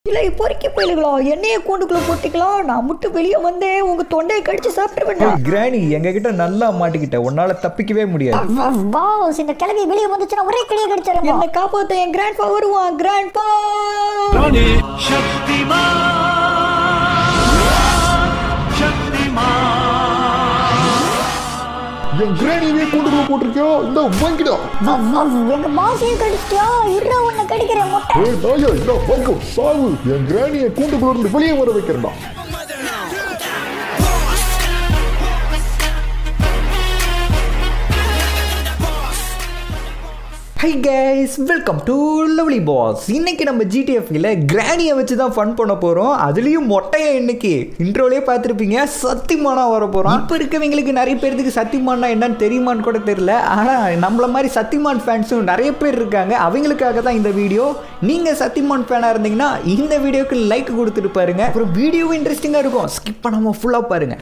இல்லை பொறுக்கி போயிலுங்களா என்னைய கூண்டுக்குள்ள போட்டிக்கலாம் நான் மட்டும் வெளியே வந்தேன் உங்க தொண்டையை கடிச்சு சாப்பிட்டுருவேன் கிராணி எங்க கிட்ட நல்லா மாட்டிக்கிட்ட உன்னால தப்பிக்கவே முடியாது பாஸ் இந்த கிளவி வெளியே வந்துச்சுன்னா ஒரே கிளியை கடிச்சிடும் என்னை காப்பாத்த என் கிராண்ட்பா வருவான் கிராண்ட்பா ध्वनि शक्तिमान शक्तिमान என் கிராணியவே கொண்டு போட்டிருக்கியா இந்த வாங்கிடா எங்க பாஸையும் கடிச்சிட்டியா இருடா உன்னை கடிக்கிறேன் மொட்டை ஏய் நாயா இந்த வாங்க சாவு என் கிராணியை கூண்டுக்குள்ள இருந்து வெளியே வர வைக்கிறேன்டா hi guys welcome to lovely boss இன்னைக்கு நம்ம ஜிடிஎஃப்ல கிராணியை வச்சு தான் ஃபன் பண்ண போறோம் அதுலயும் மொட்டையை இன்னைக்கு இன்ட்ரோலயே பார்த்துருப்பீங்க சத்தியமானா வர போறோம் இப்போ இருக்கவங்களுக்கு நிறைய பேருக்கு சத்தியமானா என்னன்னு தெரியுமான்னு கூட தெரியல ஆனா நம்மள மாதிரி சத்தியமான் ஃபேன்ஸும் நிறைய பேர் இருக்காங்க அவங்களுக்காக தான் இந்த வீடியோ நீங்க சத்தியமான் ஃபேனா இருந்தீங்கன்னா இந்த வீடியோக்கு லைக் கொடுத்துட்டு பாருங்க அப்புறம் வீடியோவும் இன்ட்ரெஸ்டிங்கா இருக்கும் ஸ்கிப் பண்ணாம ஃபுல்லா பாருங்க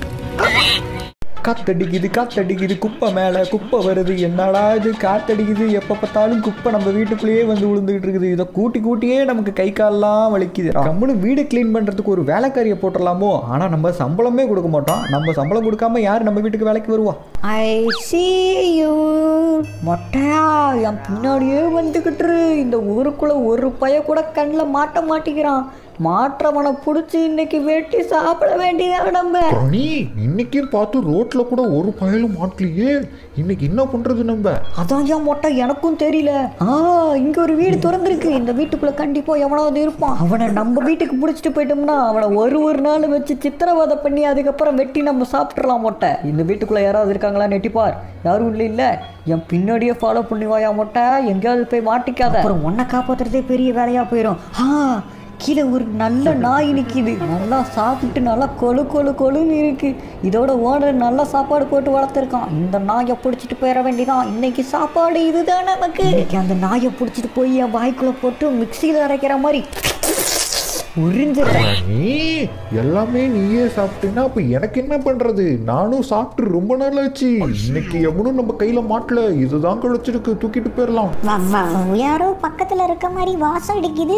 காத்தடிக்குது காத்தடிக்குது குப்பை மேலே குப்பை வருது என்னடா இது காத்தடிக்குது எப்போ பார்த்தாலும் குப்பை நம்ம வீட்டுக்குள்ளேயே வந்து விழுந்துகிட்டு இருக்குது இதை கூட்டி கூட்டியே நமக்கு கை கால்லாம் வலிக்குது நம்மளும் வீடு க்ளீன் பண்ணுறதுக்கு ஒரு வேலைக்காரியை போட்டுடலாமோ ஆனால் நம்ம சம்பளமே கொடுக்க மாட்டோம் நம்ம சம்பளம் கொடுக்காம யார் நம்ம வீட்டுக்கு வேலைக்கு வருவா ஐ see you மொட்டையா என் பின்னாடியே வந்துக்கிட்டு இரு. இந்த ஊருக்குள்ள ஒரு பைய கூட கண்ணில் மாட்ட மாட்டேங்கிறான் மாற்றவனை பிடிச்சி இன்னைக்கு வெட்டி சாப்பிட வேண்டியதான் நம்ம ராணி இன்னைக்கும் பார்த்து ரோட்ல கூட ஒரு பயலும் மாட்டலையே இன்னைக்கு என்ன பண்றது நம்ம அதான் ஏன் மொட்டை எனக்கும் தெரியல ஆ இங்க ஒரு வீடு திறந்திருக்கு இந்த வீட்டுக்குள்ள கண்டிப்பா எவனாவது இருப்பான் அவனை நம்ம வீட்டுக்கு பிடிச்சிட்டு போயிட்டோம்னா அவனை ஒரு ஒரு நாள் வச்சு சித்திரவதை பண்ணி அதுக்கப்புறம் வெட்டி நம்ம சாப்பிட்றலாம் மொட்டை இந்த வீட்டுக்குள்ள யாராவது இருக்காங்களா நெட்டிப்பார் யாரும் இல்லை இல்ல என் பின்னாடியே ஃபாலோ பண்ணி வாயா மொட்டை எங்கேயாவது போய் மாட்டிக்காத அப்புறம் உன்னை காப்பாத்துறதே பெரிய வேலையா போயிடும் ஆ கீழே ஒரு நல்ல நாய் நிற்கிது நல்லா சாப்பிட்டு நல்லா கொழு கொழு கொழுன்னு இருக்கு இதோட ஓனர் நல்ல சாப்பாடு போட்டு வளர்த்துருக்கான் இந்த நாயை பிடிச்சிட்டு போயிட வேண்டியதான் இன்னைக்கு சாப்பாடு இதுதான் நமக்கு இன்னைக்கு அந்த நாயை பிடிச்சிட்டு போய் என் வாய்க்குள்ள போட்டு மிக்சியில் அரைக்கிற மாதிரி உறிஞ்சிடுறேன் நீ எல்லாமே நீயே சாப்பிட்டீங்கன்னா அப்ப எனக்கு என்ன பண்றது நானும் சாப்பிட்டு ரொம்ப நாள் ஆச்சு இன்னைக்கு எவனும் நம்ம கையில மாட்டல இதுதான் கிடைச்சிருக்கு தூக்கிட்டு போயிடலாம் வ- வ- யாரோ பக்கத்துல இருக்க மாதிரி வாசம் அடிக்குது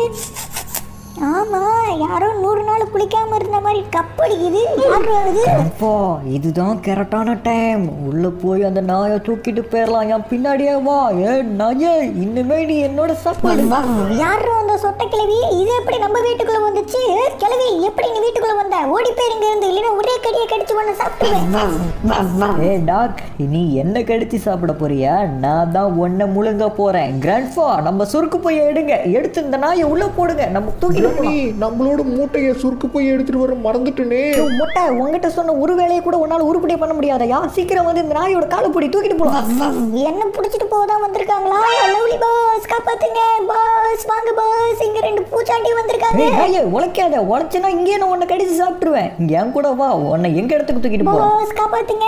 ஆமா யாரோ நூறு நாள் குளிக்காம இருந்த மாதிரி கப் அடிக்குது யாரு அது அப்பா இதுதான் கரெக்டான டைம் உள்ள போய் அந்த நாயை தூக்கிட்டு போயிடலாம் என் பின்னாடியே வா ஏ நாயே இனிமே நீ என்னோட சாப்பாடு யாரோ அந்த சொட்ட கிழவி இது எப்படி நம்ம வீட்டுக்குள்ள வந்துச்சு ஏ, கிழவி எப்படி நீ வீட்டுக்குள்ள வந்த ஓடி போயிருங்க இருந்து இல்லைன்னா ஒரே கடியை கடிச்சு ஒன்று சாப்பிட்டுவேன் ஏ டாக் நீ என்ன கடிச்சு சாப்பிட போறியா நான் தான் ஒன்ன முழுங்க போறேன் கிராண்ட்ஃபா நம்ம சுருக்கு போய் எடுங்க எடுத்து இந்த நாயை உள்ள போடுங்க நம்ம தூக்கிட்டு ராணி போலாம் நம்மளோட மூட்டையை சுருக்கு போய் எடுத்துட்டு வர மறந்துட்டேனே ஐயோ, மொட்டை உங்ககிட்ட சொன்ன ஒரு வேலையை கூட உன்னால உருப்படியா பண்ண முடியாதயா சீக்கிரம் வந்து இந்த நாயோட காலை பிடி தூக்கிட்டு போலாம் என்ன பிடிச்சிட்டு போதான் வந்திருக்காங்களா லவ்லி பாஸ் காப்பாத்துங்க பாஸ் வாங்க பாஸ் இங்க ரெண்டு பூச்சாண்டி வந்திருக்காங்க ஏய் நாயே உழைக்காத உழைச்சனா இங்கேயே நான் உன்னை கடிச்சு சாப்பிட்டுருவேன் இங்க என் கூட வா உன்னை எங்க இடத்துக்கு தூக்கிட்டு போறோம் பாஸ் காப்பாத்துங்க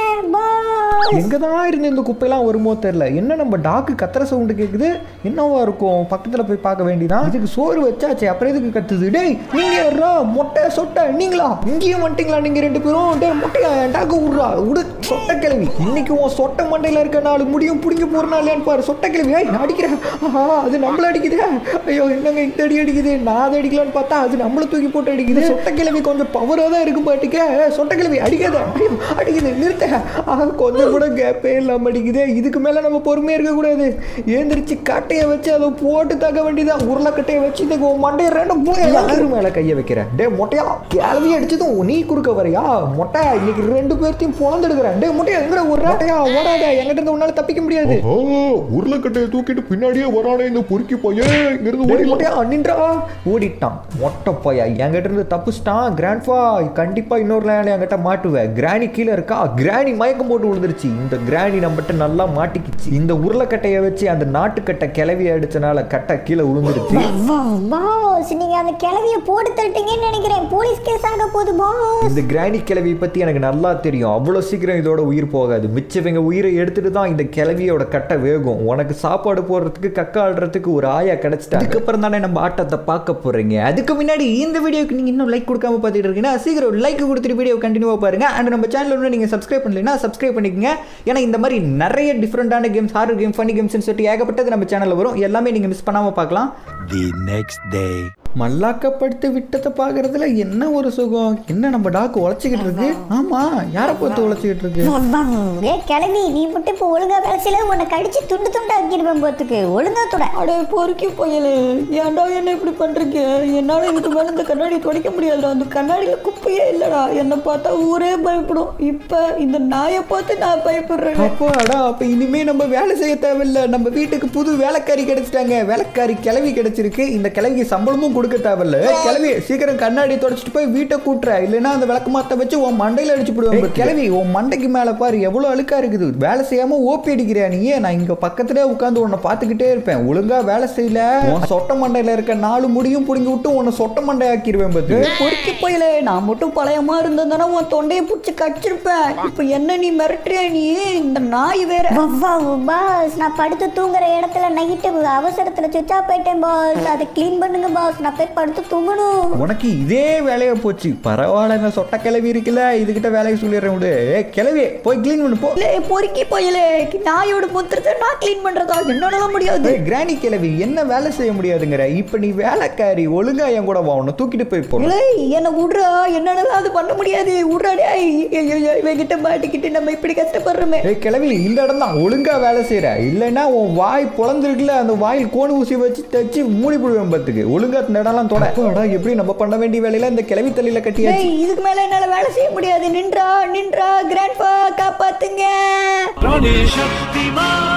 பாஸ் எங்கே தான் இருந்து இந்த குப்பையெல்லாம் வருமோ தெரில என்ன நம்ம டாக்கு கத்துற சவுண்டு கேட்குது என்னவா இருக்கும் பக்கத்தில் போய் பார்க்க வேண்டியதான் இதுக்கு சோறு வச்சாச்சே அப்புறம் எதுக்கு கத்துது டேய் நீங்க யாரா மொட்டை சொட்டை நீங்களா இங்கேயும் வந்துட்டீங்களா நீங்க ரெண்டு பேரும் டேய் மொட்டையா என் டாக்கு விட்றா விடு சொட்டை கிழவி இன்னைக்கு உன் சொட்டை மண்டையில் இருக்க நாலு முடியும் பிடிங்க போறனா இல்லையான்னு பாரு சொட்டை கிழவி ஐய் அடிக்கிறேன் ஆஹா அது நம்மள அடிக்குதே ஐயோ என்னங்க இந்த அடி அடிக்குது நான் அதை அடிக்கலான்னு பார்த்தா அது நம்மள தூக்கி போட்டு அடிக்குது சொட்டை கிழவி கொஞ்சம் பவராக தான் இருக்கும் பாட்டுக்க சொட்டை கிழவி அடிக்காத ஐயோ அடிக்குது நிறுத்த ஆஹா கொஞ்சம் கூட கேப்பே இல்லாம அடிக்குதே இதுக்கு மேல நம்ம பொறுமையா இருக்க கூடாது ஏந்திரிச்சு கட்டையை வச்சு அதை போட்டு தக்க வேண்டியதான் உருளைக்கட்டையை வச்சு இந்த மண்டையை ரெண்டும் போய் யாரு மேல கையை வைக்கிறேன் டே மொட்டையா கிளவி அடிச்சதும் நீ குறுக்க வரையா மொட்டை இன்னைக்கு ரெண்டு பேர்த்தையும் பொழந்தெடுக்கிறேன் டே மொட்டையா எங்கட ஒரு மொட்டையா ஓடாத எங்கிட்ட இருந்து உன்னால தப்பிக்க முடியாது ஓ உருளைக்கட்டையை தூக்கிட்டு பின்னாடியே வரானே இந்த பொறுக்கி போயே இங்கிருந்து டேய் ஓடி மொட்டையா நின்றா ஓடிட்டான் மொட்டை பையா என்கிட்ட இருந்து தப்பிச்சிட்டான் கிராண்ட்ஃபா கண்டிப்பா இன்னொரு லேண்ட் என்கிட்ட மாட்டுவேன் கிராணி கீழே இருக்கா கிராணி மயக்கம் போட்டு விழுந்துருச்சு இந்த கிராணி நம்மகிட்ட நல்லா மாட்டிக்கிச்சு இந்த உருளைக்கட்டையை வச்சு அந்த நாட்டுக்கட்டை கிளவி அடிச்சனால கட்டை கீழே விழுந்துருச்சு பாஸ் நீங்க அந்த கிளவிய போட்டு தள்ளிட்டீங்கன்னு நினைக்கிறேன் போலீஸ் கேஸ் ஆக போகுது பாஸ் இந்த கிராணி கிளவி பத்தி எனக்கு நல்லா தெரியும் அவ்வளோ சீக்கிரம் இதோட உயிர் போகாது மிச்சவங்க உயிரை எடுத்துட்டு தான் இந்த கிளவியோட கட்டை வேகும் உனக்கு சாப்பாடு போடுறதுக்கு கக்க ஆடுறதுக்கு ஒரு ஆயா கிடைச்சிட்டா அதுக்கப்புறம் தானே நம்ம ஆட்டத்தை பார்க்க போறீங்க அதுக்கு முன்னாடி இந்த வீடியோக்கு நீங்க இன்னும் லைக் கொடுக்காம பார்த்துட்டு இருக்கீங்கன்னா சீக்கிரம் லைக் கொடுத்துட்டு வீடியோ கண்டினியூவா பாருங்க அண்ட் நம்ம சேனல் இன்னும் நீங்க சப்ஸ்கிரைப் பண்ணலைன்னா சப்ஸ்கிரைப் சப்ஸ்கிரைப் பண்ணிக்கங்க ஏன்னா இந்த மாதிரி நிறைய டிஃப்ரெண்டான கேம்ஸ் ஹாரர் கேம் ஃபனி கேம்ஸ்னு சொல்லிட்டு ஏகப்பட்டது நம்ம சேனலில் வரும் எல்லாமே நீங்கள் மிஸ் பண்ணாமல் பார்க்கலாம் The next day. மல்லாக்கப்படுத்து விட்டதை பார்க்கறதுல என்ன ஒரு சுகம் என்ன நம்ம டாக்கு உழைச்சிக்கிட்டு இருக்கு ஆமா யாரை பார்த்து உழைச்சிக்கிட்டு இருக்கு ஏ கிளம்பி நீ மட்டும் இப்போ ஒழுங்கா வேலைச்சில உன்னை கடிச்சு துண்டு துண்டா ஆக்கிடுவேன் போத்துக்கு ஒழுங்கா துட அடே பொறுக்கி போயலே ஏன்டா என்ன இப்படி பண்றீங்க என்னால இதுக்கு மேல இந்த கண்ணாடி துடைக்க முடியாதுடா அந்த கண்ணாடியில குப்பையே இல்லடா என்னை பார்த்தா ஊரே பயப்படும் இப்ப இந்த நாயை பார்த்து நான் பயப்படுறேன் அப்பாடா அப்ப இனிமே நம்ம வேலை செய்ய தேவையில்ல நம்ம வீட்டுக்கு புது வேலைக்காரி கிடைச்சிட்டாங்க வேலைக்காரி கிளவி கிடைச்சிருக்கு இந்த கிளவிக்கு சம்பளமும் கொடுக்க தேவையில்ல ஏய், கிளவி சீக்கிரம் கண்ணாடி தொடச்சிட்டு போய் வீட்டை கூட்டுற இல்லைன்னா அந்த விளக்கு மாத்த வச்சு உன் மண்டையில அடிச்சு போடுவேன் கிளவி உன் மண்டைக்கு மேல பாரு எவ்வளவு அழுக்கா இருக்குது வேலை செய்யாம ஓப்பி அடிக்கிறியா நீ நான் இங்க பக்கத்துலயே உட்காந்து உன்னை பார்த்துக்கிட்டே இருப்பேன் ஒழுங்கா வேலை செய்யல உன் சொட்ட மண்டையில இருக்க நாலு முடியும் புடுங்கி விட்டு உன்னை சொட்ட மண்டை ஆக்கிடுவேன் பத்து பொறுக்கி போயலே நான் மட்டும் பழையமா இருந்ததுன்னா உன் தொண்டையை பிடிச்சி கடிச்சிருப்பேன் இப்ப என்ன நீ மிரட்டுறியா நீ இந்த நாய் வேற வவ்வா பாஸ் நான் படுத்து தூங்குற இடத்துல நைட்டு அவசரத்துல சுவிட்ச் ஆஃப் போயிட்டேன் பாஸ் அதை க்ளீன் பண்ணுங்க பாஸ் நான் போய் படுத்து தூங்கணும் உனக்கு இதே வேலையா போச்சு பரவாயில்ல சொட்ட கிளவி இருக்குல்ல இதுகிட்ட வேலையை சொல்லிடுறேன் விடு ஏ கிளவி போய் க்ளீன் பண்ணு போ லே பொறுக்கி போயலே நாயோட முத்திரத்தை நான் க்ளீன் பண்றதா என்னால முடியாது ஏய், கிராணி கிளவி என்ன வேலை செய்ய முடியாதுங்கிற இப்ப நீ வேலைக்காரி ஒழுங்கா என் கூட வா உன்னை தூக்கிட்டு போய் போ இல்லை என்ன விட்றா என்னால அது பண்ண முடியாது விட்றாடே இவங்கிட்ட மாட்டிக்கிட்டு நம்ம இப்படி கஷ்டப்படுறோமே ஏய் கிளவி இந்த இடம் தான் ஒழுங்கா வேலை செய்யற இல்லைன்னா உன் வாய் பொழந்திருக்குல்ல அந்த வாயில் கோணு ஊசி வச்சு தச்சு மூடி போடுவேன் பத்துக்கு ஒழுங்கா இந்த இடம்லாம் தொட அப்பாடா, எப்படி நம்ம பண்ண வேண்டிய வேலையில இந்த கிளவி தலையில கட்டியாச்சு டேய் இதுக்கு மேல என்னால வேலை செய்ய முடியாது நின்றா நின்றா கிராண்ட்பா காப்பாத்துங்க Rani Shaktimaan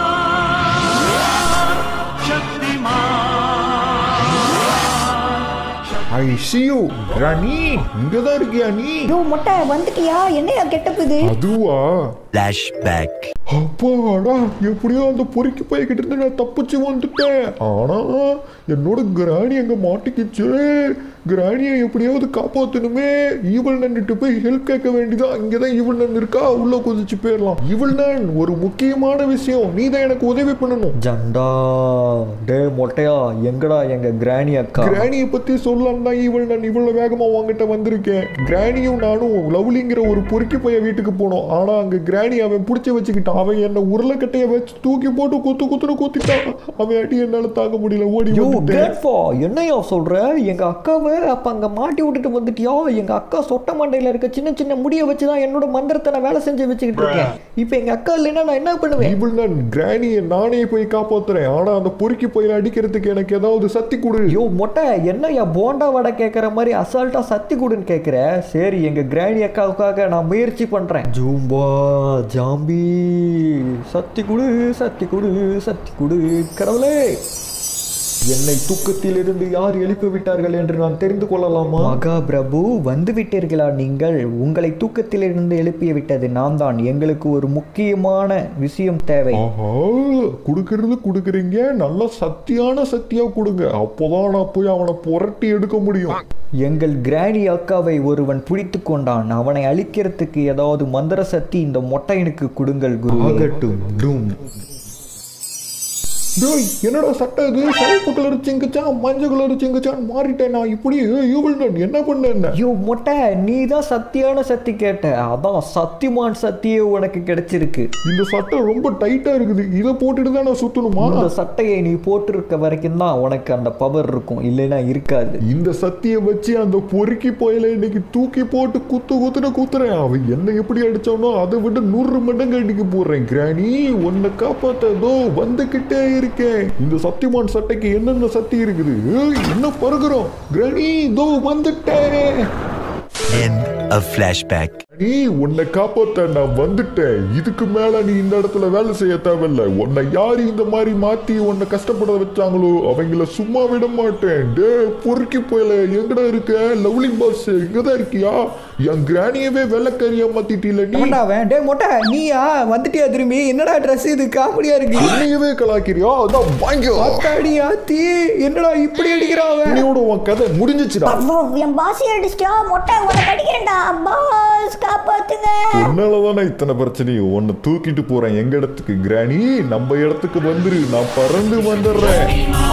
Shaktimaan I see you Rani இங்கதான் இருக்கியா நீ ஐயோ மொட்டை வந்துட்டியா என்னையா கெட்டப்பு இது அதுவா Flashback. அப்பாடா எப்படியோ அந்த பொறுக்கி போய்கிட்டு இருந்து நான் தப்பிச்சு வந்துட்டேன் ஆனா என்னோட கிராணி அங்க மாட்டிக்கிச்சு கிராணியை எப்படியாவது காப்பாத்தணுமே ஈவல் நன்னுட்டு போய் ஹெல்ப் கேட்க வேண்டியதா இங்கதான் ஈவல் நன் இருக்கா உள்ள குதிச்சு போயிடலாம் ஈவல் நன் ஒரு முக்கியமான விஷயம் நீ தான் எனக்கு உதவி பண்ணணும் ஜண்டா டே மொட்டையா எங்கடா எங்க கிராணி அக்கா கிராணியை பத்தி சொல்லலாம் தான் ஈவல் நான் இவ்வளவு வேகமா உங்ககிட்ட வந்திருக்கேன் கிராணியும் நானும் லவ்லிங்கிற ஒரு பொறுக்கி பைய வீட்டுக்கு போனோம் ஆனா அங்க கிராணி அவன் பிடிச்சி வச்சுக்கிட்டான் அவன் என்ன உருளைக்கட்டைய வச்சு தூக்கி போட்டு குத்து குத்துன்னு குத்திட்டான் அவன் அடி என்னால தாங்க முடியல ஓடி யோ வந்துட்டேன் கேட்ஃபா என்னையா சொல்ற எங்க அக்காவை அப்ப அங்க மாட்டி விட்டுட்டு வந்துட்டியா எங்க அக்கா சொட்ட மண்டையில இருக்க சின்ன சின்ன முடிய வச்சுதான் என்னோட மந்திரத்தை நான் வேலை செஞ்சு வச்சுக்கிட்டு இருக்கேன் இப்ப எங்க அக்கா இல்லைன்னா நான் என்ன பண்ணுவேன் இவள் நான் கிராணியை நானே போய் காப்பாத்துறேன் ஆனா அந்த பொறுக்கி பையில அடிக்கிறதுக்கு எனக்கு ஏதாவது சக்தி கொடு யோ மொட்டை என்னய்யா போண்டா வடை கேட்குற மாதிரி அசால்ட்டா சத்தி கொடுன்னு கேட்குற சரி எங்க கிராணி அக்காவுக்காக நான் முயற்சி பண்றேன் ஜூம்பா ஜாம்பி சத்தி குடு சத்தி குடு சத்தி குடு கடவுளே என்னை தூக்கத்திலிருந்து யார் எழுப்பி விட்டார்கள் என்று நான் தெரிந்து கொள்ளலாமா மகா பிரபு வந்து விட்டீர்களா நீங்கள் உங்களை தூக்கத்திலிருந்து எழுப்பி விட்டது நான் தான் எங்களுக்கு ஒரு முக்கியமான விஷயம் தேவை ஆஹா கொடுக்கறது கொடுக்குறீங்க நல்ல சத்தியான சத்தியா கொடுங்க அப்போதான் நான் போய் அவனை புரட்டி எடுக்க முடியும் எங்கள் கிராணி அக்காவை ஒருவன் பிடித்து கொண்டான் அவனை அழிக்கிறதுக்கு ஏதாவது மந்திர சக்தி இந்த மொட்டையனுக்கு கொடுங்கள் குரு ஆகட்டும் டும் டேய் என்னடா சட்டை இது சிவப்பு கலர் சிங்குச்சான் மஞ்சள் கலர் சிங்குச்சான் மாறிட்டேன் நான் இப்படி யூவல் நான் என்ன பண்ண என்ன ஐயோ மொட்டை நீ தான் சத்தியான சக்தி கேட்ட அதான் சத்திமான் சக்தியே உனக்கு கிடைச்சிருக்கு இந்த சட்டை ரொம்ப டைட்டா இருக்குது இதை போட்டுட்டு தான் நான் சுத்தணுமா இந்த சட்டையை நீ போட்டிருக்க வரைக்கும் தான் உனக்கு அந்த பவர் இருக்கும் இல்லைன்னா இருக்காது இந்த சத்தியை வச்சு அந்த பொறுக்கி போயில இன்னைக்கு தூக்கி போட்டு குத்து குத்துன குத்துறேன் அவன் என்ன எப்படி அடிச்சானோ அதை விட நூறு மடங்கு அடிக்க போடுறேன் கிராணி உன்னை காப்பாத்ததோ வந்துகிட்டே இருக்கேன் இந்த சத்தியமான் சட்டைக்கு என்னென்ன சக்தி இருக்குது ஏய், என்ன பருகுறோம் கிராணி இதோ வந்துட்டேன் End of flashback. நீ உன்னை காப்பாத்த நான் வந்துட்டேன் இதுக்கு மேல நீ இந்த இடத்துல வேலை செய்ய தேவையில்ல உன்னை யாரு இந்த மாதிரி மாத்தி உன்னை கஷ்டப்பட வச்சாங்களோ அவங்கள சும்மா விட மாட்டேன் டே பொறுக்கி போயல எங்கடா இருக்க லவ்லி பாஸ் இங்கதான் இருக்கியா என் கிராணியவே வெள்ளக்காரியா மாத்திட்டீல நீ ஏன்டா அவன் டே மொட்டை நீயா வந்துட்டியா திரும்பி என்னடா ட்ரெஸ் இது காமெடியா இருக்கு என்னையவே கலாக்கிறியா அதான் வாங்கியோ ஆத்தாடி ஆத்தி என்னடா இப்படி அடிக்கிறான் அவன் இன்னையோட உன் கதை முடிஞ்சிச்சுடா அப்போ என் பாசி அடிச்சிட்டா மொட்டை உன்னை கடிக்கிறேன்டா பாஸ் காப்பாத்துங்க உன்னாலதானே இத்தனை பிரச்சனையும் உன்னை தூக்கிட்டு போறேன் எங்க இடத்துக்கு கிராணி நம்ம இடத்துக்கு வந்துரு நான் பறந்து வந்துடுறேன்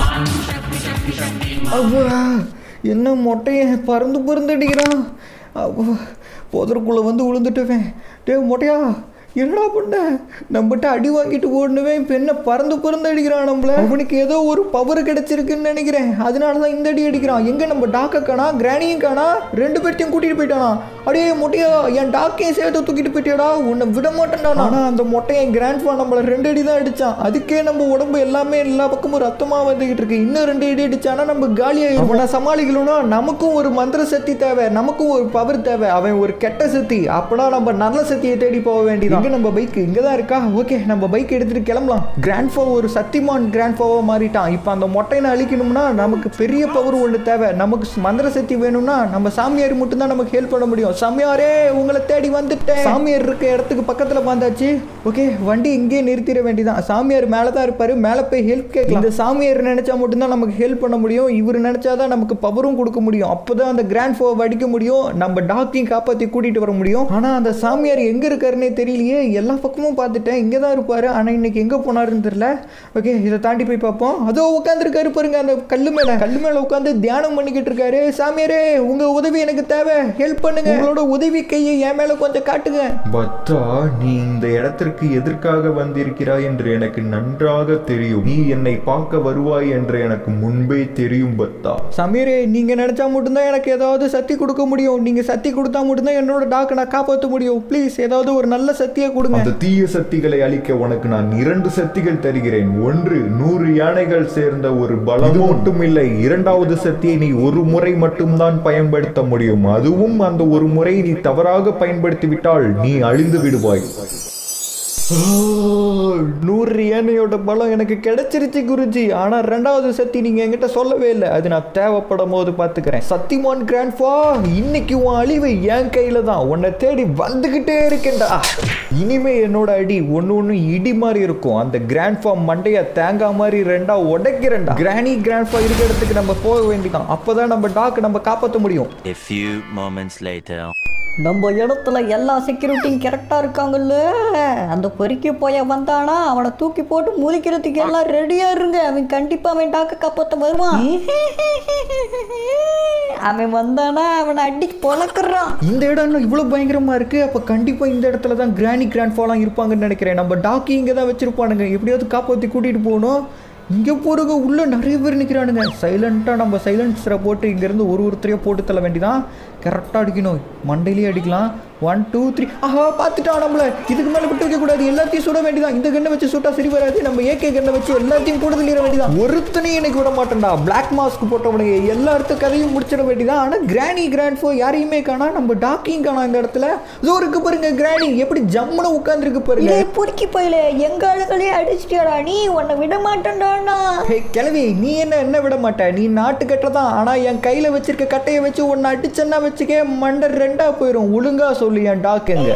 அவ்வா என்ன மொட்டைய பறந்து பறந்து அடிக்கிறான் அவ்வா புதருக்குள்ள வந்து விழுந்துட்டுவேன் டேய் மொட்டையா என்னடா பண்ண நம்மகிட்ட அடி வாங்கிட்டு ஓடணுவே இப்போ என்ன பறந்து பறந்து அடிக்கிறான் நம்மள அவனுக்கு ஏதோ ஒரு பவர் கிடைச்சிருக்குன்னு நினைக்கிறேன் அதனால தான் இந்த அடி அடிக்கிறான் எங்க நம்ம டாக்க காணா கிராணியும் காணா ரெண்டு பேர்த்தையும் கூட்டிட்டு போயிட்டானா அடே மொட்டையா என் டாக்கையும் சேர்த்து தூக்கிட்டு போயிட்டியாடா உன்னை விட மாட்டேன்டா ஆனா அந்த மொட்டை என் கிராண்ட்ஃபா நம்மள ரெண்டு அடி தான் அடிச்சான் அதுக்கே நம்ம உடம்பு எல்லாமே எல்லா பக்கமும் ரத்தமா வந்துகிட்டு இருக்கு இன்னும் ரெண்டு அடி அடிச்சானா நம்ம காலியாயிரும் அவனை சமாளிக்கணும்னா நமக்கும் ஒரு மந்திர சக்தி தேவை நமக்கும் ஒரு பவர் தேவை அவன் ஒரு கெட்ட சக்தி அப்பனா நம்ம நல்ல சக்தியை தேடி போக வேண்டியது இங்க நம்ம பைக் இங்க தான் இருக்கா ஓகே நம்ம பைக் எடுத்துட்டு கிளம்பலாம் கிராண்ட்ஃபா ஒரு சக்திமான் கிராண்ட்ஃபாவா மாறிட்டான் இப்போ அந்த மொட்டையை அழிக்கணும்னா நமக்கு பெரிய பவர் ஒன்று தேவை நமக்கு மந்திர சக்தி வேணும்னா நம்ம சாமியார் மட்டும் தான் நமக்கு ஹெல்ப் பண்ண முடியும் சாமியாரே உங்களை தேடி வந்துட்டேன் சாமியார் இருக்க இடத்துக்கு பக்கத்துல வந்தாச்சு ஓகே வண்டி இங்கேயே நிறுத்திட வேண்டியதான் சாமியார் மேலே தான் இருப்பாரு மேலே போய் ஹெல்ப் கேட்கலாம் இந்த சாமியார் நினைச்சா மட்டும்தான் நமக்கு ஹெல்ப் பண்ண முடியும் இவர் நினைச்சாதான் நமக்கு பவரும் கொடுக்க முடியும் அப்பதான் அந்த கிராண்ட் ஃபோ அடிக்க முடியும் நம்ம டாக்கையும் காப்பாற்றி கூட்டிட்டு வர முடியும் ஆனா அந்த சாமியார் எங்க இருக்காருன்னே தெரியலையே எல்லா பக்கமும் பார்த்துட்டேன் இங்கே தான் இருப்பாரு ஆனா இன்னைக்கு எங்க போனாருன்னு தெரியல ஓகே இதை தாண்டி போய் பார்ப்போம் அதோ உட்காந்துருக்காரு பாருங்க அந்த கல்லு மேல கல்லு மேல உட்காந்து தியானம் பண்ணிக்கிட்டு இருக்காரு சாமியாரே உங்க உதவி எனக்கு தேவை ஹெல்ப் பண்ணுங்க உங்களோட உதவி கையை என் மேல கொஞ்சம் காட்டுங்க பத்தா நீ இந்த இடத்திற்கு எதற்காக வந்திருக்கிறாய் என்று எனக்கு நன்றாக தெரியும் நீ என்னை பார்க்க வருவாய் என்று எனக்கு முன்பே தெரியும் பத்தா சமீரே நீங்க நினைச்சா மட்டும்தான் எனக்கு ஏதாவது சக்தி கொடுக்க முடியும் நீங்க சக்தி கொடுத்தா மட்டும்தான் என்னோட டாக்கை நான் காப்பாற்ற முடியும் ப்ளீஸ் ஏதாவது ஒரு நல்ல சக்தியை கொடுங்க அந்த தீய சக்திகளை அழிக்க உனக்கு நான் இரண்டு சக்திகள் தருகிறேன் ஒன்று நூறு யானைகள் சேர்ந்த ஒரு பலம் மட்டும் இல்லை இரண்டாவது சக்தியை நீ ஒரு முறை மட்டும்தான் பயன்படுத்த முடியும் அதுவும் அந்த ஒரு முறை நீ தவறாக பயன்படுத்தி விட்டால் நீ அழிந்து விடுவாய் ஆ, நூறு யானையோட பலம் எனக்கு கிடைச்சிருச்சு குருஜி ஆனா ரெண்டாவது சக்தி நீங்க என்கிட்ட சொல்லவே இல்லை அது நான் தேவைப்படும் போது பாத்துக்கிறேன் சத்திமான் கிராண்ட்ஃபா இன்னைக்கு உன் அழிவு என் கையில தான் உன்னை தேடி வந்துகிட்டே இருக்கேன்டா இனிமே என்னோட அடி ஒன்று ஒன்று இடி மாதிரி இருக்கும் அந்த கிராண்ட்ஃபா மண்டைய தேங்காய் மாதிரி ரெண்டா உடைக்கிறேன்டா கிராணி கிராண்ட்ஃபா இருக்கிற இடத்துக்கு நம்ம போக வேண்டியதான் அப்பதான் நம்ம டாக் நம்ம காப்பாற்ற முடியும் A few moments later. நம்ம இடத்துல எல்லா செக்யூரிட்டியும் கரெக்டாக இருக்காங்கல்ல அந்த பொறுக்கி போய வந்தானா அவனை தூக்கி போட்டு முழிக்கிறதுக்கு எல்லாம் ரெடியாக இருங்க அவன் கண்டிப்பாக அவன் டாக்க காப்பாற்ற வருவான் அவன் வந்தானா அவனை அடி பொழக்கிறான் இந்த இடம் இன்னும் இவ்வளோ பயங்கரமா இருக்கு அப்போ கண்டிப்பா இந்த இடத்துல தான் கிராணி கிராண்ட்ஃபாலாம் இருப்பாங்கன்னு நினைக்கிறேன் நம்ம டாக்கி இங்கே தான் வச்சிருப்பானுங்க எப்படியாவது காப்பாற்றி கூட்டிட்டு போகணும் இங்கே போகிறவங்க உள்ள நிறைய பேர் நிற்கிறானுங்க சைலண்ட்டாக நம்ம சைலன்ஸரை போட்டு இங்கேருந்து ஒரு ஒருத்தரையும் போட்டு தள்ள வேண்டியதான் கரெக்டாக அடிக்கணும் மண்டையிலேயே அடிக்கலாம் ஒன் டூ த்ரீ ஆஹா பார்த்துட்டான் நம்மள இதுக்கு மேலே விட்டு வைக்கக்கூடாது எல்லாத்தையும் சுட வேண்டியதான் இந்த கண்ணை வச்சு சுட்டா சரி வராது நம்ம ஏகே கண்ணை வச்சு எல்லாத்தையும் கூட தள்ளிட வேண்டியதான் ஒருத்தனையும் எனக்கு விட மாட்டேன்டா பிளாக் மாஸ்க் போட்டவனுங்க எல்லாத்து கதையும் முடிச்சிட வேண்டியதான் ஆனால் கிராணி கிராண்ட் ஃபோ யாரையுமே காணா நம்ம டாக்கியும் காணா இந்த இடத்துல இதோ இருக்கு பாருங்க கிராணி எப்படி ஜம்முன்னு உட்காந்துருக்கு பாருங்க இதே பொறுக்கி போயில எங்க ஆளுகளே அடிச்சிட்டியாடா நீ உன்னை விட மாட்டேன்டாண்ணா ஹே கிழவி நீ என்ன என்ன விட மாட்ட நீ நாட்டு கட்டதான் ஆனா என் கையில வச்சிருக்க கட்டையை வச்சு உன்னை அடிச்சேன்னா வச்சுக்க மண்டை ரெண்டா போயிடும் ஒழுங்கா சொல்லு என் டாக் எங்க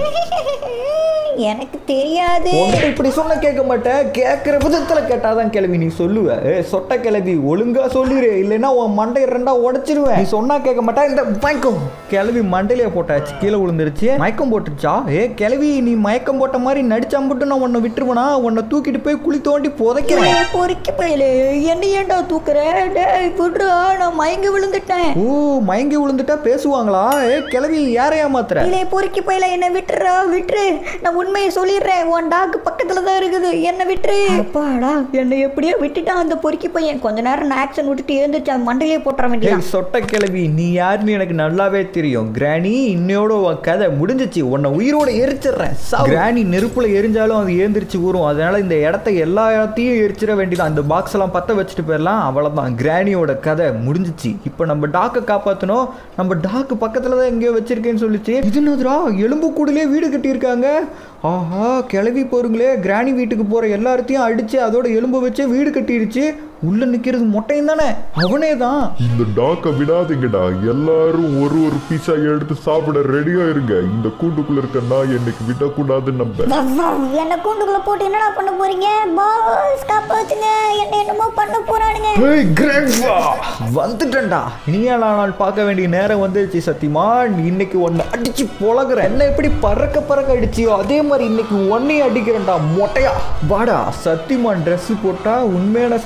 எனக்கு தெரியாது உன்கிட்ட இப்படி சொன்ன கேட்க மாட்டேன் கேட்குற விதத்துல கேட்டாதான் கிளவி நீ சொல்லுவ ஏ சொட்ட கிளவி ஒழுங்கா சொல்லிடு இல்லைன்னா உன் மண்டையை ரெண்டா உடைச்சிருவேன் நீ சொன்னா கேட்க மாட்டா இந்த மயக்கம் கிளவி மண்டையிலே போட்டாச்சு கீழே விழுந்துருச்சு மயக்கம் போட்டுச்சா ஏ கிளவி நீ மயக்கம் போட்ட மாதிரி நடிச்சா மட்டும் நான் உன்னை விட்டுருவனா உன்னை தூக்கிட்டு போய் குழி தோண்டி புதைக்கிறேன் ஏய், பொறுக்கி போயில என்ன ஏன்டா தூக்குற டேய் விடுறா நான் மயங்கி விழுந்துட்டேன் ஓ மயங்கி விழுந்துட்டா பேசுவாங்களா ஏ கிளவி யாரை ஏமாத்துற இலே பொறுக்கி போயில என்ன விட்டுறா விட்டுரு நான் உண்மையை சொல்லிடுறேன் உன் டாக் பக்கத்துல தான் இருக்குது என்ன விட்டுரு அப்பாடா என்னை எப்படியோ விட்டுட்டான் அந்த பொறுக்கி பையன் கொஞ்ச நேரம் நான் ஆக்ஷன் விட்டுட்டு எழுந்துச்சு அவன் மண்டையிலே போட்டுற வேண்டியதான் ஏய் சொட்ட கிளவி நீ யாருன்னு எனக்கு நல்லாவே தெரியும் கிராணி இன்னையோட உன் கதை முடிஞ்சிச்சு உன்னை உயிரோட எரிச்சிடுறேன் கிராணி நெருப்புல எரிஞ்சாலும் அது ஏந்திரிச்சு ஊறும் அதனால இந்த இடத்த எல்லா இடத்தையும் எரிச்சிட வேண்டியதான் இந்த பாக்ஸ் எல்லாம் பத்த வச்சுட்டு போயிடலாம் அவ்வளவுதான் கிராணியோட கதை முடிஞ்சிச்சு இப்போ நம்ம டாக்கை காப்பாத்தணும் நம்ம டாக்கு பக்கத்துல தான் எங்கேயோ வச்சிருக்கேன்னு சொல்லிச்சு இது என்னதுடா எலும்பு கூடலே வீடு கட்டியிருக்காங்க ஆஹா கிளவி போறீங்களே கிராணி வீட்டுக்கு போற எல்லாத்தையும் அடிச்சு அதோட எலும்பு வச்சு வீடு கட்டிடுச்சு உள்ள நிக்கிறது மொட்டையும் தானே அவனே தான் இந்த டாக்கை விடாதீங்கடா எல்லாரும் ஒரு ஒரு பீஸா எடுத்து சாப்பிட ரெடியா இருங்க இந்த கூண்டுக்குள்ள இருக்க நான் என்னைக்கு விடக்கூடாது நம்ம என்ன கூண்டுக்குள்ள போட்டு என்னடா பண்ண போறீங்க பாஸ் காப்பாத்துங்க என்ன என்னமோ பண்ண போறானுங்க ஏய் கிராண்ட்பா வந்துட்டேன்டா இனியானால் பார்க்க வேண்டிய நேரம் வந்துருச்சு சத்தியமான் இன்னைக்கு ஒன்னு அடிச்சு பொழகுறேன் என்ன எப்படி பறக்க பறக்க அடிச்சியோ அதே மாதிரி இன்னைக்கு ஒன்னையும் அடிக்கிறேன்டா மொட்டையா வாடா சத்தியமான் Dress போட்டா உண்மையான சத்தியமான்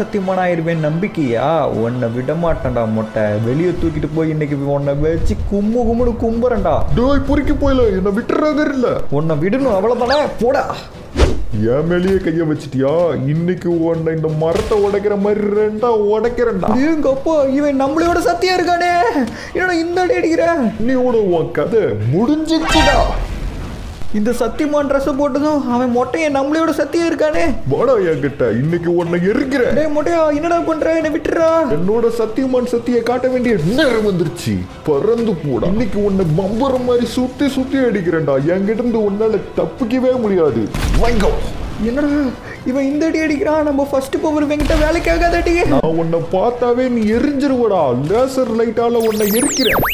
ஆயிருவேன் நம்பிக்கையா உன்னை விட மாட்டேன்டா மொட்டை வெளியே தூக்கிட்டு போய் இன்னைக்கு உன்னை வச்சு கும்மு கும்முன்னு கும்புறேன்டா டேய் பொறுக்கி போயில என்ன விட்டுறாங்க இல்ல உன்னை விடணும் அவ்வளோதானே போடா என் மேலேயே கைய வச்சிட்டியா இன்னைக்கு உன்னை இந்த மரத்தை உடைக்கிற மாதிரி ரெண்டா உடைக்கிறேன்டா எங்க அப்பா இவன் நம்மளோட சத்தியா இருக்கானே என்னடா இந்த அடி அடிக்கிற இன்னையோட உன் கதை முடிஞ்சிச்சுடா இந்த சத்தியமான் ட்ரெஸ் போட்டதும் அவன் மொட்டையை நம்மளோட சத்தியா இருக்கானே வாடா என்கிட்ட இன்னைக்கு உன்னை எரிக்கிறேன் டேய் மொட்டையா என்னடா பண்ற என்ன விட்டுறா என்னோட சத்தியமான் சத்தியை காட்ட வேண்டிய நேரம் வந்துருச்சு பறந்து போடா இன்னைக்கு உன்னை பம்பர மாதிரி சுத்தி சுத்தி அடிக்கிறேன்டா என்கிட்ட இருந்து உன்னால தப்பிக்கவே முடியாது வாங்கோ என்னடா இவன் இந்த அடி அடிக்கிறான் நம்ம ஃபர்ஸ்ட் பவர் வெங்கிட்ட வேலைக்கு ஆகாதாட்டி நான் உன்னை பார்த்தாவே நீ எரிஞ்சிருவடா லேசர் லைட்டால உன்னை எரிக்கிறேன்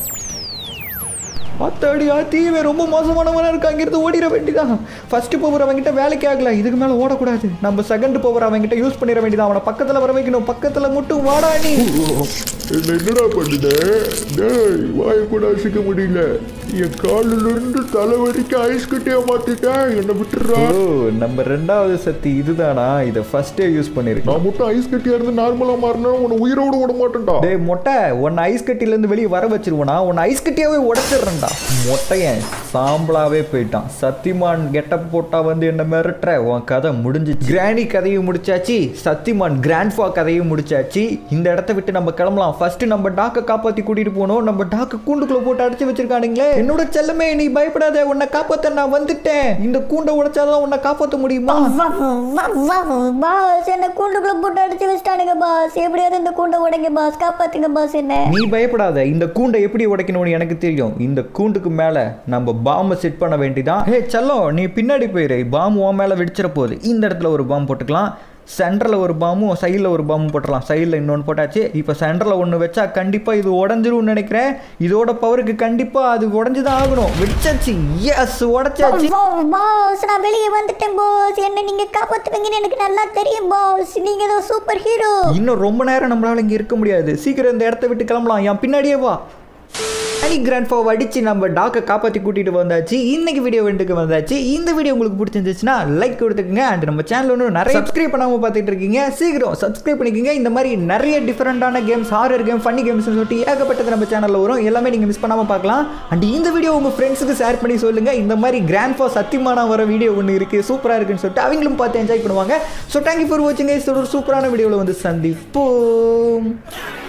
அத்தாடி ஆத்தி இவன் ரொம்ப மோசமானவனா இருக்கா அங்கிருந்து ஓடிட வேண்டியதான் ஃபர்ஸ்ட் பவர் அவன்கிட்ட வேலைக்கு ஆகல இதுக்கு மேல ஓடக்கூடாது நம்ம செகண்ட் பவர் அவன்கிட்ட யூஸ் பண்ணிட வேண்டியதான் அவனை பக்கத்துல வர வைக்கணும் பக்கத்துல மட்டும் வாடா நீ என்ன என்னடா பண்ணுத டேய் வாய கூட அசைக்க முடியல என் காலில இருந்து தலை வரைக்கும் ஐஸ் கட்டியா மாத்திட்டேன் என்ன விட்டுறா ஓ நம்ம ரெண்டாவது சக்தி இதுதானா இதை ஃபர்ஸ்டே யூஸ் பண்ணிருக்கோம் நான் மட்டும் ஐஸ் கட்டியா இருந்து நார்மலா மாறினா உன்னை உயிரோட விட மாட்டேன்டா டேய் மொட்டை உன்னை ஐஸ் கட்டில இருந்து வெளியே வர வச்சிருவனா உன்னை ஐஸ் கட்டியாவே உடைச்சிடுறேன்டா மொட்டையன் சாம்பலாவே போயிட்டான் சத்திமான் கெட்டப் போட்டா வந்து என்ன மிரட்டுற உன் கதை முடிஞ்சிச்சு கிராணி கதையும் முடிச்சாச்சு சத்திமான் கிராண்ட்ஃபா கதையும் முடிச்சாச்சு இந்த இடத்த விட்டு நம்ம கிளம்பலாம் ஃபர்ஸ்ட் நம்ம டாக்கை காப்பாத்தி கூட்டிட்டு போனோம் நம்ம டாக்கை கூண்டுக்குள்ள போட்டு அடைச்சு வச்சிருக்கானுங்களே என்னோட செல்லமே நீ பயப்படாத உன்னை காப்பாத்த நான் வந்துட்டேன் இந்த கூண்டை உடைச்சாதான் உன்னை காப்பாத்த முடியுமா பாஸ் என்ன கூண்டுக்குள்ள போட்டு அடிச்சு வச்சிட்டானுங்க பாஸ் எப்படியாவது இந்த கூண்டை உடைங்க பாஸ் காப்பாத்துங்க பாஸ் என்ன நீ பயப்படாத இந்த கூண்டை எப்படி உடைக்கணும்னு எனக்கு தெரியும் இந்த கூண்டுக்கு மேல நம்ம பாம்பை செட் பண்ண வேண்டியதான் ஹே செல்லம் நீ பின்னாடி போயிரு பாம்பு உன் மேல வெடிச்சிட போகுது இந்த இடத்துல ஒரு பாம்பு போட்டுக்கலாம் சென்டரில் ஒரு பாம்பும் சைடில் ஒரு பாம்பும் போட்டுடலாம் சைடில் இன்னொன்று போட்டாச்சு இப்போ சென்டரில் ஒன்று வச்சா கண்டிப்பாக இது உடஞ்சிரும்னு நினைக்கிறேன் இதோட பவருக்கு கண்டிப்பாக அது உடஞ்சி தான் ஆகணும் வெடிச்சாச்சு எஸ் உடச்சாச்சு பாஸ் நான் வெளியே வந்துட்டேன் பாஸ் என்ன நீங்க காப்பாத்துவீங்கன்னு எனக்கு நல்லா தெரியும் பாஸ் நீங்க தான் சூப்பர் ஹீரோ இன்னும் ரொம்ப நேரம் நம்மளால இங்கே இருக்க முடியாது சீக்கிரம் இந்த இடத்த விட்டு கிளம்பலாம் என் பின்னாடியே வா அனி கிராண்ட் ஃபாவ் அடிச்சு நம்ம டாக்கை காப்பாற்றி கூட்டிகிட்டு வந்தாச்சு இன்னைக்கு வீடியோ வந்துட்டு வந்தாச்சு இந்த வீடியோ உங்களுக்கு பிடிச்சிருந்துச்சுன்னா லைக் கொடுத்துக்கங்க அண்ட் நம்ம சேனல் ஒன்று நிறைய சப்ஸ்கிரைப் பண்ணாமல் பார்த்துட்டு இருக்கீங்க சீக்கிரம் சப்ஸ்கிரைப் பண்ணிக்கோங்க இந்த மாதிரி நிறைய டிஃப்ரெண்டான games horror game funny games சொல்லிட்டு ஏகப்பட்டது நம்ம சேனலில் வரும் எல்லாமே நீங்கள் மிஸ் பண்ணாமல் பார்க்கலாம் அண்ட் இந்த வீடியோ உங்கள் ஃப்ரெண்ட்ஸுக்கு ஷேர் பண்ணி சொல்லுங்கள் இந்த மாதிரி கிராண்ட் ஃபா சத்தியமான வர வீடியோ ஒன்று இருக்குது சூப்பராக இருக்குன்னு சொல்லிட்டு அவங்களும் பார்த்து என்ஜாய் பண்ணுவாங்க ஸோ தேங்க்யூ ஃபார் வாட்சிங் ஒரு சூப்பரான வீடியோவில் வந்து சந்திப்போம்